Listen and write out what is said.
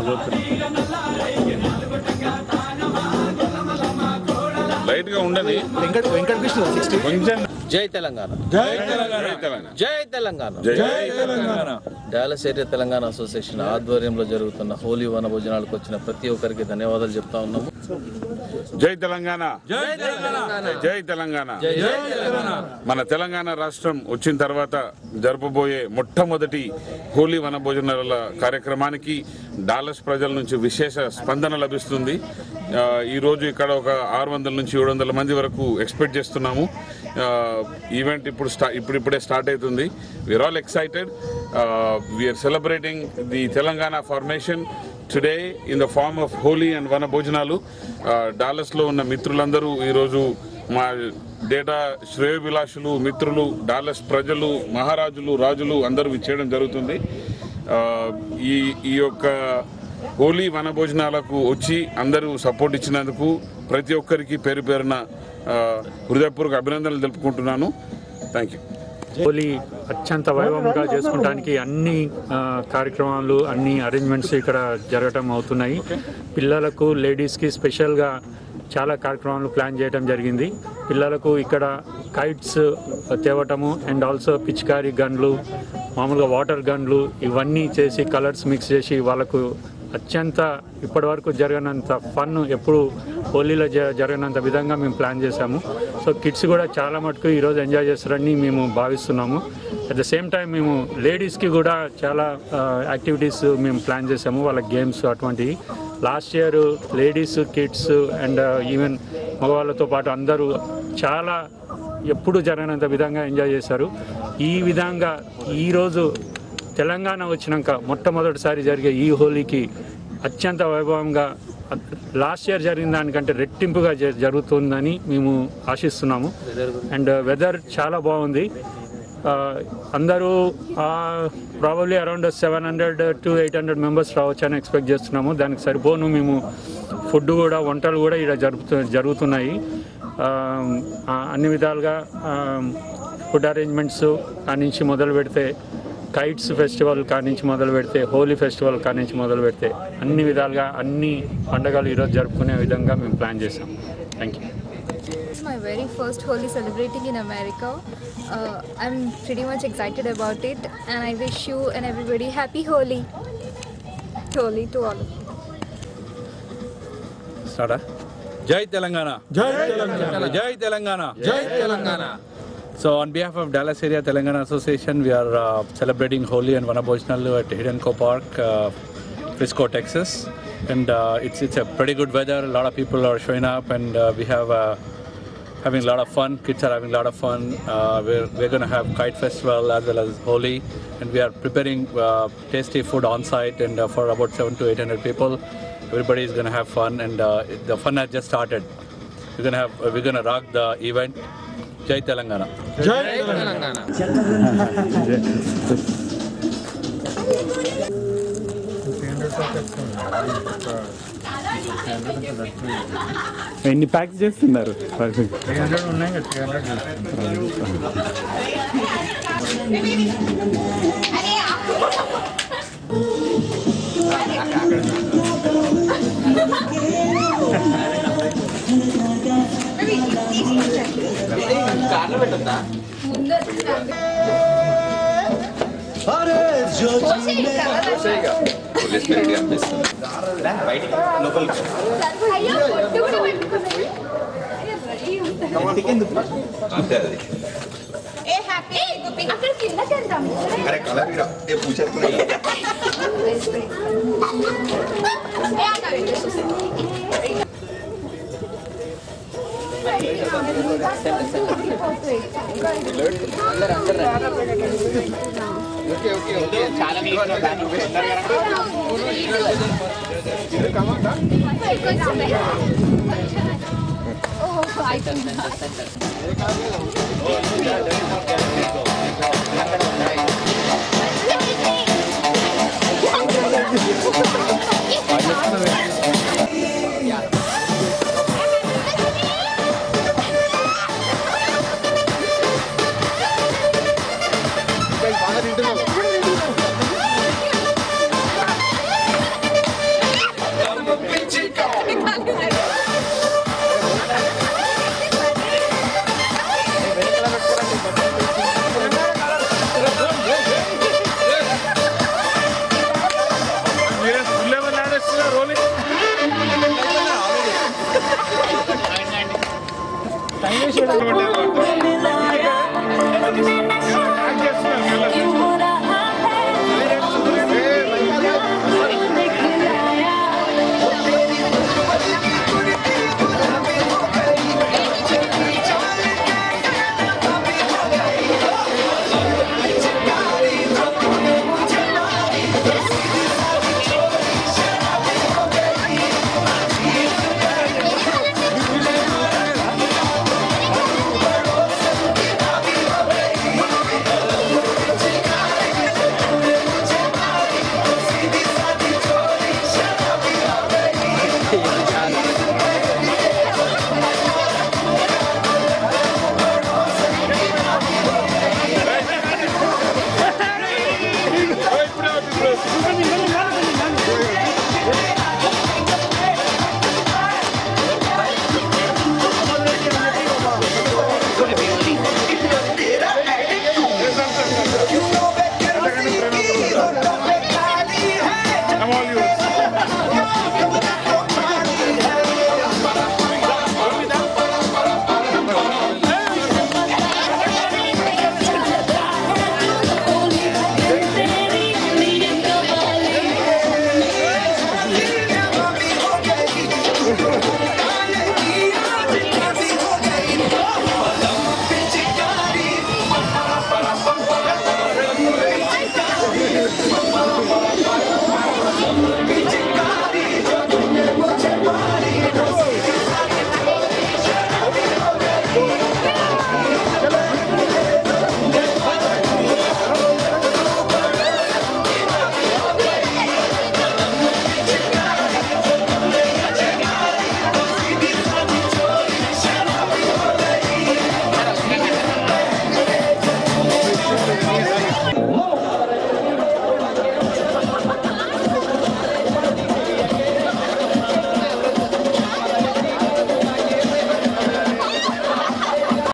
Light గా ఉండని Venkata Venkatakrishna sixty కొంచెం జై Telangana Jai Telangana Jai Telangana Jai Telangana Dallas area Telangana association ఆధ్వర్యంలో జరుగుతున్న హోలీ వన భోజనాలకు వచ్చిన ప్రతి ఒక్కరికి ధన్యవాదాలు చెప్తా ఉన్నాము జై తెలంగాణ జై తెలంగాణ మన తెలంగాణ రాష్ట్రం వచ్చిన తర్వాత జరపబోయే మొట్టమొదటి హోలీ వనభోజనాల కార్యక్రమానికి డాలస్ ప్రజల నుంచి విశేష స్పందన లభిస్తుంది ఆ, ఈ రోజు ఇక్కడ ఒక ఆరు వందల నుంచి ఏడు వందల మంది వరకు ఎక్స్పెక్ట్ చేస్తున్నాము ఆ, ఈవెంట్ ఇప్పుడు స్టా ఇప్పుడిప్పుడే స్టార్ట్ అవుతుంది we're all excited we're celebrating the Telangana formation today in the form of Holi and వన భోజనాలు ఆ, డాలస్లో ఉన్న మిత్రులందరూ ఈరోజు మా డేటా శ్రేయోభిలాషులు మిత్రులు డాలస్ ప్రజలు మహారాజులు రాజులు అందరూ ఇచ్చేయడం జరుగుతుంది ఆ, ఈ ఈ యొక్క హోలీ వన భోజనాలకు వచ్చి అందరూ సపోర్ట్ ఇచ్చినందుకు ప్రతి ఒక్కరికి పేరు పేరున ఆ, హృదయపూర్వక అభినందనలు తెలుపుకుంటున్నాను థ్యాంక్ యూ హోలీ అత్యంత వైభవంగా చేసుకోవడానికి అన్ని ఆ, కార్యక్రమాలు అన్ని అరేంజ్మెంట్స్ ఇక్కడ జరగటం అవుతున్నాయి పిల్లలకు లేడీస్కి స్పెషల్గా చాలా కార్యక్రమాలు ప్లాన్ చేయడం జరిగింది పిల్లలకు ఇక్కడ కైట్స్ తేవటము అండ్ ఆల్సో పిచికారీ గన్లు మామూలుగా వాటర్ గన్లు ఇవన్నీ చేసి కలర్స్ మిక్స్ చేసి వాళ్ళకు అత్యంత ఇప్పటివరకు జరగనంత ఫన్ ఎప్పుడు హోలీలో జ జరగనంత విధంగా మేము ప్లాన్ చేశాము సో కిడ్స్ కూడా చాలా మటుకు ఈరోజు ఎంజాయ్ చేస్తారని మేము భావిస్తున్నాము అట్ ద సేమ్ టైం మేము లేడీస్కి కూడా చాలా యాక్టివిటీస్ మేము ప్లాన్ చేసాము వాళ్ళ గేమ్స్ అటువంటివి last year ladies kids and even మగవాళ్ళతో పాటు అందరూ చాలా ఎప్పుడు జరగనంత విధంగా ఎంజాయ్ చేశారు ఈ విధంగా ఈరోజు తెలంగాణ వచ్చినాక మొట్టమొదటిసారి జరిగే ఈ హోలీకి అత్యంత వైభవంగా లాస్ట్ ఇయర్ జరిగిన దానికంటే రెట్టింపుగా జ- జరుగుతుందని మేము ఆశిస్తున్నాము అండ్ వెదర్ చాలా బాగుంది ఆ, అందరూ probably around seven hundred to eight hundred members రావచ్చు అని ఎక్స్పెక్ట్ చేస్తున్నాము దానికి సరిపోను మేము ఫుడ్ కూడా వంటలు కూడా ఇక్కడ జరుపుతూ జరుగుతున్నాయి ఆ, ఆ, అన్ని విధాలుగా ఫుడ్ అరేంజ్మెంట్స్ కానించి మొదలు పెడితే కైట్స్ ఫెస్టివల్ కానించి మొదలు పెడితే హోలీ ఫెస్టివల్ కానించి మొదలు పెడితే అన్ని విధాలుగా అన్ని పండుగలు ఈరోజు జరుపుకునే విధంగా మేము ప్లాన్ చేసాం thank you It's my very first Holi celebrating in America. Uh, I'm pretty much excited about it, and I wish you and everybody happy Holi. Holi to all of you. స్టార్టా Jai Telangana Jai Telangana Jai Telangana Jai Telangana So on behalf of Dallas Area Telangana Association, we are uh, celebrating Holi and Vanabhojanalu at Hidenco Park, uh, Frisco, Texas. And uh, it's it's a pretty good weather. A lot of people are showing up, and uh, we have uh, having a lot of fun. Kids are having a lot of fun. Uh, we're we're going to have kite festival as well as Holi, and we are preparing uh, tasty food on site and uh, for about seven to eight hundred people. Everybody is going to have fun, and uh, the fun has just started. We're gonna have we're gonna rock the event. Jai Telangana. ఎన్ని packs చేస్తున్నారు అక్కడ కిందకి వెళ్దాం ఓహో అయిపోయింది rolling